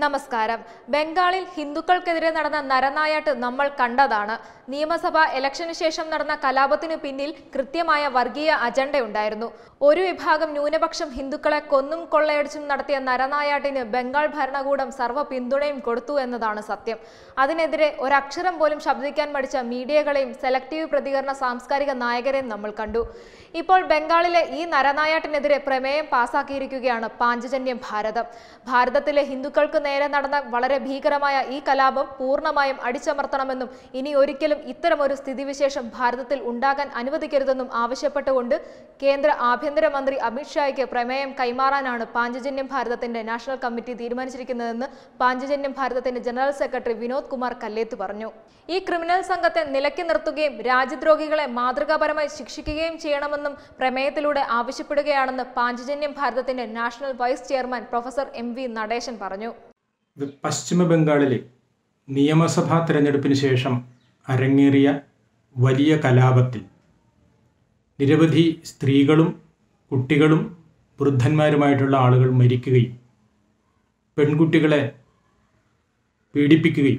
നമസ്കാരം ബംഗാളിൽ ഹിന്ദുക്കൾക്കെതിരെ നടന്ന നരനായാട്ട് നമ്മൾ കണ്ടതാണ് നിയമസഭാ ഇലക്ഷന് ശേഷം നടന്ന കലാപത്തിനു പിന്നിൽ കൃത്യമായ വർഗീയ അജണ്ടയുണ്ടായിരുന്നു ഒരു വിഭാഗം ന്യൂനപക്ഷം ഹിന്ദുക്കളെ കൊന്നും കൊള്ളയടിച്ചും നടത്തിയ നരനായാട്ടിന് ബംഗാൾ ഭരണകൂടം സർവ്വ പിന്തുണയും കൊടുത്തു എന്നതാണ് സത്യം അതിനെതിരെ ഒരക്ഷരം പോലും ശബ്ദിക്കാൻ മടിച്ച മീഡിയകളെയും സെലക്ടീവ് പ്രതികരണ സാംസ്കാരിക നായകരെയും നമ്മൾ കണ്ടു ഇപ്പോൾ ബംഗാളിലെ ഈ നരനായാട്ടിനെതിരെ പ്രമേയം പാസാക്കിയിരിക്കുകയാണ് പാഞ്ചജന്യം ഭാരതം ഭാരതത്തിലെ ഹിന്ദുക്കൾക്ക് നേരെ നടന്ന വളരെ ഭീകരമായ ഈ കലാപം പൂർണ്ണമായും അടിച്ചമർത്തണമെന്നും ഇനി ഒരിക്കലും ഇത്തരമൊരു സ്ഥിതിവിശേഷം ഭാരതത്തിൽ ഉണ്ടാകാൻ അനുവദിക്കരുതെന്നും ആവശ്യപ്പെട്ടുകൊണ്ട് കേന്ദ്ര ആഭ്യന്തരമന്ത്രി അമിത്ഷായ്ക്ക് പ്രമേയം കൈമാറാനാണ് പാഞ്ചജന്യം ഭാരതത്തിന്റെ നാഷണൽ കമ്മിറ്റി തീരുമാനിച്ചിരിക്കുന്നതെന്ന് പാഞ്ചജന്യം ഭാരതത്തിന്റെ ജനറൽ സെക്രട്ടറി വിനോദ് കുമാർ കല്ലേത്ത് പറഞ്ഞു ഈ ക്രിമിനൽ സംഘത്തെ നിലയ്ക്ക് നിർത്തുകയും രാജ്യദ്രോഹികളെ മാതൃകാപരമായി ശിക്ഷിക്കുകയും ചെയ്യണമെന്നും പ്രമേയത്തിലൂടെ ആവശ്യപ്പെടുകയാണെന്ന് പാഞ്ചജന്യം ഭാരതത്തിന്റെ national vice chairman professor M V Natesan പറഞ്ഞു ഇത് പശ്ചിമ ബംഗാളിലെ നിയമസഭാ തിരഞ്ഞെടുപ്പിന് ശേഷം അരങ്ങേറിയ വലിയ കലാപത്തിൽ നിരവധി സ്ത്രീകളും കുട്ടികളും വൃദ്ധന്മാരുമായിട്ടുള്ള ആളുകൾ മരിക്കുകയും പെൺകുട്ടികളെ പീഡിപ്പിക്കുകയും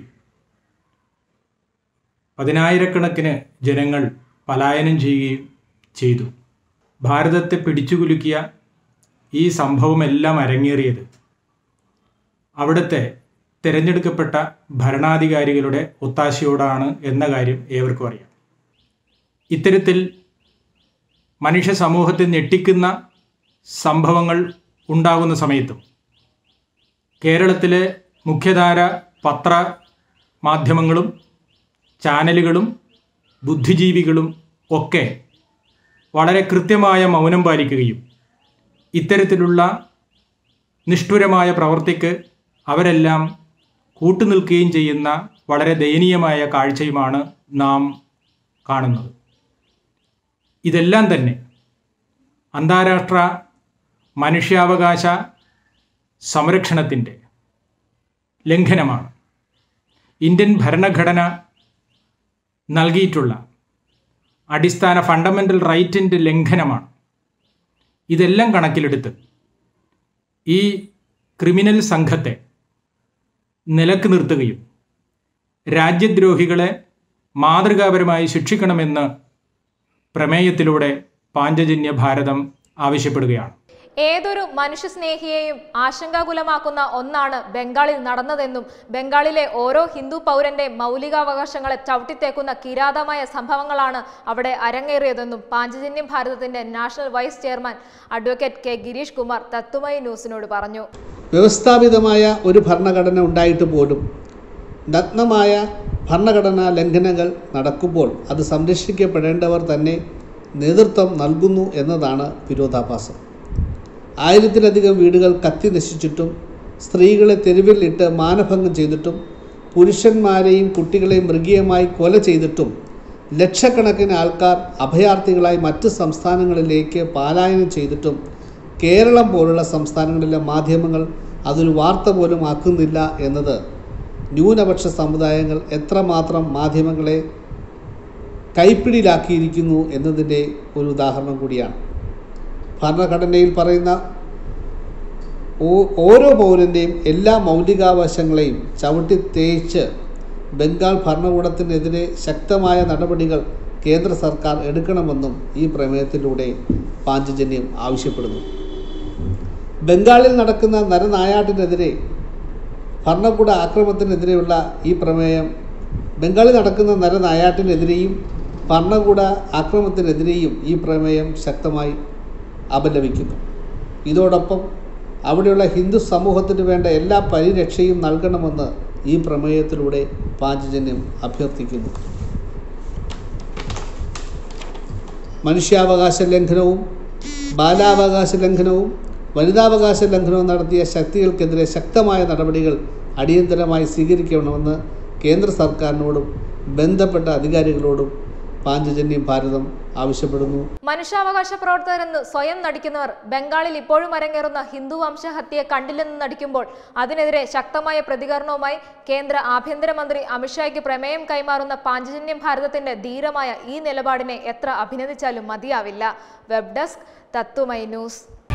പതിനായിരക്കണക്കിന് ജനങ്ങൾ പലായനം ചെയ്യുകയും ചെയ്തു ഭാരതത്തെ പിടിച്ചുകുലുക്കിയ ഈ സംഭവമെല്ലാം അരങ്ങേറിയത് അവിടുത്തെ തിരഞ്ഞെടുക്കപ്പെട്ട ഭരണാധികാരികളുടെ ഒത്താശയോടാണ് എന്ന കാര്യം ഏവർക്കും അറിയാം ഇത്തരത്തിൽ മനുഷ്യ സമൂഹത്തെ ഞെട്ടിക്കുന്ന സംഭവങ്ങൾ ഉണ്ടാകുന്ന സമയത്തും കേരളത്തിലെ മുഖ്യധാര പത്ര മാധ്യമങ്ങളും ചാനലുകളും ബുദ്ധിജീവികളും ഒക്കെ വളരെ കൃത്യമായ മൗനം പാലിക്കുകയും ഇത്തരത്തിലുള്ള നിഷ്ഠുരമായ പ്രവൃത്തിക്ക് അവരെല്ലാം കൂട്ടുനിൽക്കുകയും ചെയ്യുന്ന വളരെ ദയനീയമായ കാഴ്ചയുമാണ് നാം കാണുന്നത് ഇതെല്ലാം തന്നെ അന്താരാഷ്ട്ര മനുഷ്യാവകാശ സംരക്ഷണത്തിൻ്റെ ലംഘനമാണ് ഇന്ത്യൻ ഭരണഘടന നൽകിയിട്ടുള്ള അടിസ്ഥാന ഫണ്ടമെൻ്റൽ റൈറ്റിൻ്റെ ലംഘനമാണ് ഇതെല്ലാം കണക്കിലെടുത്ത് ഈ ക്രിമിനൽ സംഘത്തെ നിലക്ക് നിർത്തുകയും രാജ്യദ്രോഹികളെ മാതൃകാപരമായി ശിക്ഷിക്കണമെന്ന് പ്രമേയത്തിലൂടെ പാഞ്ചജന്യ ഭാരതം ആവശ്യപ്പെടുകയാണ് ഏതൊരു മനുഷ്യസ്നേഹിയെയും ആശങ്കാകുലമാക്കുന്ന ഒന്നാണ് ബംഗാളിൽ നടന്നതെന്നും ബംഗാളിലെ ഓരോ ഹിന്ദു പൗരന്റെ മൗലികാവകാശങ്ങളെ ചവിട്ടിത്തേക്കുന്ന കിരാതമായ സംഭവങ്ങളാണ് അവിടെ അരങ്ങേറിയതെന്നും പാഞ്ചജന്യം ഭാരതത്തിന്റെ national vice chairman advocate K Girish Kumar തത്തുമയി ന്യൂസിനോട് പറഞ്ഞു വ്യവസ്ഥാപിതമായ ഒരു ഭരണഘടന ഉണ്ടായിട്ട് പോലും നഗ്നമായ ഭരണഘടനാ ലംഘനങ്ങൾ നടക്കുമ്പോൾ അത് സംരക്ഷിക്കപ്പെടേണ്ടവർ തന്നെ നേതൃത്വം നൽകുന്നു എന്നതാണ് വിരോധാഭാസം ആയിരത്തിലധികം വീടുകൾ കത്തി നശിച്ചിട്ടും സ്ത്രീകളെ തെരുവിൽ ഇട്ട് മാനഭംഗം ചെയ്തിട്ടും പുരുഷന്മാരെയും കുട്ടികളെയും മൃഗീയമായി കൊല ചെയ്തിട്ടും ലക്ഷക്കണക്കിന് ആൾക്കാർ അഭയാർത്ഥികളായി മറ്റ് സംസ്ഥാനങ്ങളിലേക്ക് പലായനം ചെയ്തിട്ടും കേരളം പോലുള്ള സംസ്ഥാനങ്ങളിലെ മാധ്യമങ്ങൾ അതൊരു വാർത്ത പോലും ആക്കുന്നില്ല എന്നത് ന്യൂനപക്ഷ സമുദായങ്ങൾ എത്രമാത്രം മാധ്യമങ്ങളെ കൈപ്പിടിയിലാക്കിയിരിക്കുന്നു എന്നതിൻ്റെ ഒരു ഉദാഹരണം കൂടിയാണ് ഭരണഘടനയിൽ പറയുന്ന ഓ- ഓരോ പൗരൻ്റെയും എല്ലാ മൗലികാവകാശങ്ങളെയും ചവിട്ടി തേച്ച് ബംഗാൾ ഭരണകൂടത്തിനെതിരെ ശക്തമായ നടപടികൾ കേന്ദ്ര സർക്കാർ എടുക്കണമെന്നും ഈ പ്രമേയത്തിലൂടെ പാഞ്ചജന്യം ആവശ്യപ്പെടുന്നു ബംഗാളിൽ നടക്കുന്ന നരനായാട്ടിനെതിരെ ഭരണകൂട ആക്രമണത്തിനെതിരെയുള്ള ഈ പ്രമേയം ബംഗാളിൽ നടക്കുന്ന നരനായാട്ടിനെതിരെയും ഭരണകൂട ആക്രമണത്തിനെതിരെയും ഈ പ്രമേയം ശക്തമായി അപലപിക്കുന്നു ഇതോടൊപ്പം അവിടെയുള്ള ഹിന്ദു സമൂഹത്തിന് വേണ്ട എല്ലാ പരിരക്ഷയും നൽകണമെന്ന് ഈ പ്രമേയത്തിലൂടെ പാഞ്ചജന്യം അഭ്യർത്ഥിക്കുന്നു മനുഷ്യാവകാശ ലംഘനവും ബാലാവകാശ ലംഘനവും വനിതാവകാശ ലംഘനവും നടത്തിയ ശക്തികൾക്കെതിരെ ശക്തമായ നടപടികൾ അടിയന്തരമായി സ്വീകരിക്കണമെന്ന് കേന്ദ്ര സർക്കാരിനോടും ബന്ധപ്പെട്ട അധികാരികളോടും പാഞ്ചജന്യം ഭാരതം ആവശ്യപ്പെടുന്നു മനുഷ്യാവകാശ പ്രവർത്തകരെന്ന് സ്വയം നടിക്കുന്നവർ ബംഗാളിൽ ഇപ്പോഴും അരങ്ങേറുന്ന ഹിന്ദു വംശഹത്യയെ കണ്ടില്ലെന്ന് നടിക്കുമ്പോൾ അതിനെതിരെ ശക്തമായ പ്രതികരണവുമായി കേന്ദ്ര ആഭ്യന്തരമന്ത്രി അമിത്ഷായ്ക്ക് പ്രമേയം കൈമാറുന്ന പാഞ്ചജന്യം ഭാരതത്തിന്റെ ധീരമായ ഈ നിലപാടിനെ എത്ര അഭിനന്ദിച്ചാലും മതിയാവില്ല വെബ് ഡെസ്ക് തത്തുമൈ ന്യൂസ്